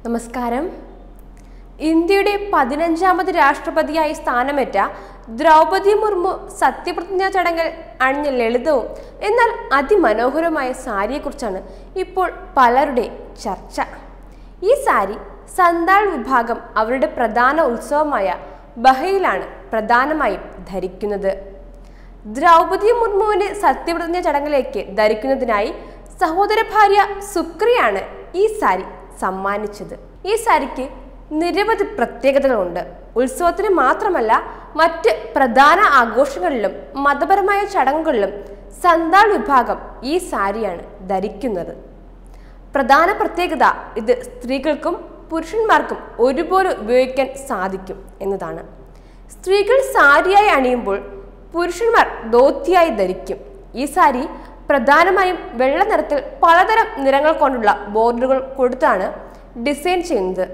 നമസ്കാരം ഇന്ത്യയുടെ പതിനഞ്ചാമത് രാഷ്ട്രപതിയായി സ്ഥാനമേറ്റ ദ്രൗപദി മുർമു സത്യപ്രതിജ്ഞാ ചടങ്ങിൽ അണിഞ്ഞ ലളിതവും എന്നാൽ അതിമനോഹരമായ സാരിയെക്കുറിച്ചാണ് ഇപ്പോൾ പലരുടെ ചർച്ച ഈ സാരി സന്താൾ വിഭാഗം അവരുടെ പ്രധാന ഉത്സവമായ ബഹയിലാണ് പ്രധാനമായും ധരിക്കുന്നത് ദ്രൗപദി മുർമുവിന്റെ സത്യപ്രതിജ്ഞ ചടങ്ങിലേക്ക് ധരിക്കുന്നതിനായി സഹോദര ഭാര്യ സുക്രിയാണ് ഈ സാരി സമ്മാനിച്ചത് ഈ സാരിക്ക് നിരവധി പ്രത്യേകതകളുണ്ട് ഉത്സവത്തിന് മാത്രമല്ല മറ്റ് പ്രധാന ആഘോഷങ്ങളിലും മതപരമായ ചടങ്ങുകളിലും സന്താൾ വിഭാഗം ഈ സാരിയാണ് ധരിക്കുന്നത് പ്രധാന പ്രത്യേകത ഇത് സ്ത്രീകൾക്കും പുരുഷന്മാർക്കും ഒരുപോലെ ഉപയോഗിക്കാൻ സാധിക്കും എന്നതാണ് സ്ത്രീകൾ സാരിയായി അണിയുമ്പോൾ പുരുഷന്മാർ ധോത്തിയായി ധരിക്കും ഈ സാരി പ്രധാനമായും വെള്ള നിറത്തിൽ പലതരം നിറങ്ങൾ കൊണ്ടുള്ള ബോർഡറുകൾ കൊടുത്താണ് ഡിസൈൻ ചെയ്യുന്നത്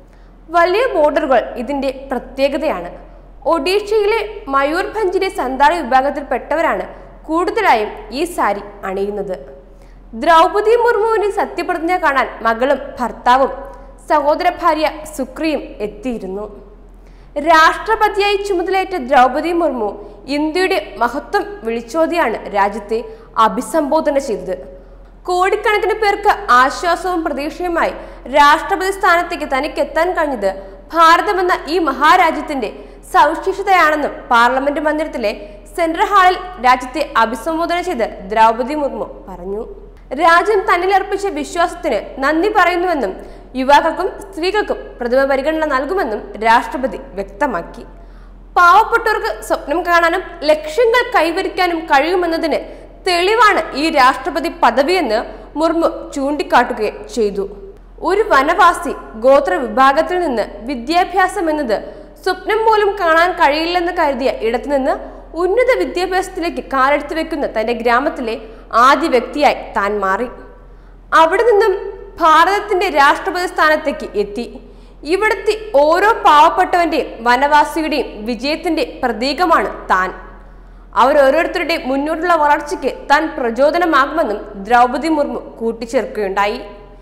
വലിയ ബോർഡറുകൾ ഇതിന്റെ പ്രത്യേകതയാണ് ഒഡീഷയിലെ മയൂർഭഞ്ചിലെ സന്താളി വിഭാഗത്തിൽപ്പെട്ടവരാണ് കൂടുതലായും ഈ സാരി അണിയുന്നത് ദ്രൗപദി മുർമുവിന്റെ സത്യപ്രതിജ്ഞ കാണാൻ മകളും ഭർത്താവും സഹോദര ഭാര്യ സുക്രിയും എത്തിയിരുന്നു രാഷ്ട്രപതിയായി ചുമതലയേറ്റ ദ്രൗപദി മുർമു ഇന്ത്യയുടെ മഹത്വം വിളിച്ചോതിയാണ് രാജ്യത്തെ അഭിസംബോധന ചെയ്തത് കോടിക്കണക്കിന് പേർക്ക് ആശ്വാസവും പ്രതീക്ഷയുമായി രാഷ്ട്രപതി സ്ഥാനത്തേക്ക് തനിക്ക് എത്താൻ കഴിഞ്ഞത് ഭാരതമെന്ന ഈ മഹാരാജ്യത്തിന്റെ സവിശേഷതയാണെന്നും പാർലമെന്റ് മന്ദിരത്തിലെ സെൻട്രൽ ഹാളിൽ രാജ്യത്തെ അഭിസംബോധന ചെയ്ത് ദ്രൗപദി മുർമു പറഞ്ഞു രാജ്യം തന്നിൽ അർപ്പിച്ച വിശ്വാസത്തിന് നന്ദി പറയുന്നുവെന്നും യുവാക്കൾക്കും സ്ത്രീകൾക്കും പ്രതിഭ പരിഗണന നൽകുമെന്നും രാഷ്ട്രപതി വ്യക്തമാക്കി പാവപ്പെട്ടവർക്ക് സ്വപ്നം കാണാനും ലക്ഷ്യങ്ങൾ കൈവരിക്കാനും കഴിയുമെന്നതിന് തെളിവാണ് ഈ രാഷ്ട്രപതി പദവിയെന്ന് മുർമു ചൂണ്ടിക്കാട്ടുകയും ചെയ്തു ഒരു വനവാസി ഗോത്ര വിഭാഗത്തിൽ നിന്ന് വിദ്യാഭ്യാസം എന്നത് സ്വപ്നം പോലും കാണാൻ കഴിയില്ലെന്ന് കരുതിയ ഇടത്തുനിന്ന് ഉന്നത വിദ്യാഭ്യാസത്തിലേക്ക് കാലെടുത്ത് വെക്കുന്ന തന്റെ ഗ്രാമത്തിലെ ആദ്യ വ്യക്തിയായി താൻ മാറി അവിടെ നിന്നും ഭാരതത്തിന്റെ രാഷ്ട്രപതി സ്ഥാനത്തേക്ക് എത്തി ഇവിടുത്തെ ഓരോ പാവപ്പെട്ടവന്റെയും വനവാസിയുടെയും വിജയത്തിന്റെ പ്രതീകമാണ് താൻ അവരോരോരുത്തരുടെ മുന്നോട്ടുള്ള വളർച്ചയ്ക്ക് താൻ പ്രചോദനമാകുമെന്നും ദ്രൗപദി മുർമു കൂട്ടിച്ചേർക്കുകയുണ്ടായി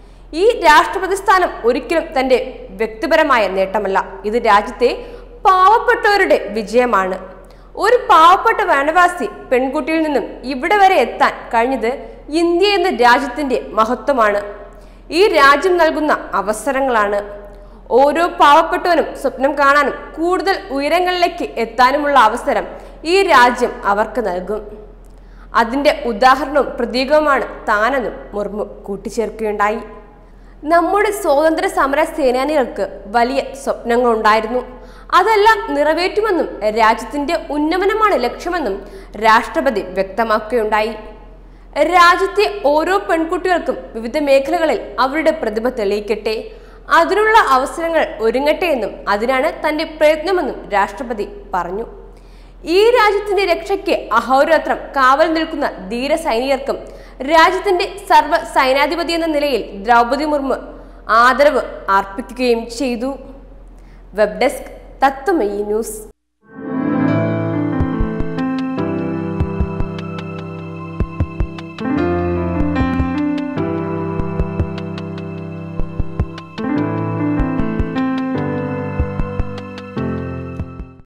ഈ രാഷ്ട്രപതി സ്ഥാനം ഒരിക്കലും തന്റെ വ്യക്തിപരമായ നേട്ടമല്ല ഇത് രാജ്യത്തെ പാവപ്പെട്ടവരുടെ വിജയമാണ് ഒരു പാവപ്പെട്ട വനവാസി പെൺകുട്ടിയിൽ നിന്നും ഇവിടെ വരെ എത്താൻ കഴിഞ്ഞത് ഇന്ത്യ എന്ന രാജ്യത്തിന്റെ മഹത്വമാണ് ഈ രാജ്യം നൽകുന്ന അവസരങ്ങളാണ് ഓരോ പാവപ്പെട്ടവനും സ്വപ്നം കാണാനും കൂടുതൽ ഉയരങ്ങളിലേക്ക് എത്താനുമുള്ള അവസരം ഈ രാജ്യം അവർക്ക് നൽകും അതിന്റെ ഉദാഹരണവും പ്രതീകവുമാണ് താനെന്നും മുർമു കൂട്ടിച്ചേർക്കുകയുണ്ടായി നമ്മുടെ സ്വാതന്ത്ര്യ സമര സേനാനികൾക്ക് വലിയ സ്വപ്നങ്ങളുണ്ടായിരുന്നു അതെല്ലാം നിറവേറ്റുമെന്നും രാജ്യത്തിന്റെ ഉന്നമനമാണ് ലക്ഷ്യമെന്നും രാഷ്ട്രപതി വ്യക്തമാക്കുകയുണ്ടായി രാജ്യത്തെ ഓരോ പെൺകുട്ടികൾക്കും വിവിധ മേഖലകളിൽ അവരുടെ പ്രതിഭ തെളിയിക്കട്ടെ അതിനുള്ള അവസരങ്ങൾ ഒരുങ്ങട്ടെ എന്നും അതിനാണ് തന്റെ പ്രയത്നമെന്നും രാഷ്ട്രപതി പറഞ്ഞു ഈ രാജ്യത്തിന്റെ രക്ഷയ്ക്ക് അഹോരാത്രം കാവൽ നിൽക്കുന്ന ധീര സൈനികർക്കും രാജ്യത്തിന്റെ സർവ്വ സൈനാധിപതി എന്ന നിലയിൽ ദ്രൗപദി മുർമു ആദരവ് അർപ്പിക്കുകയും ചെയ്തു വെബ് ഡെസ്ക് തത്വമയി ന്യൂസ്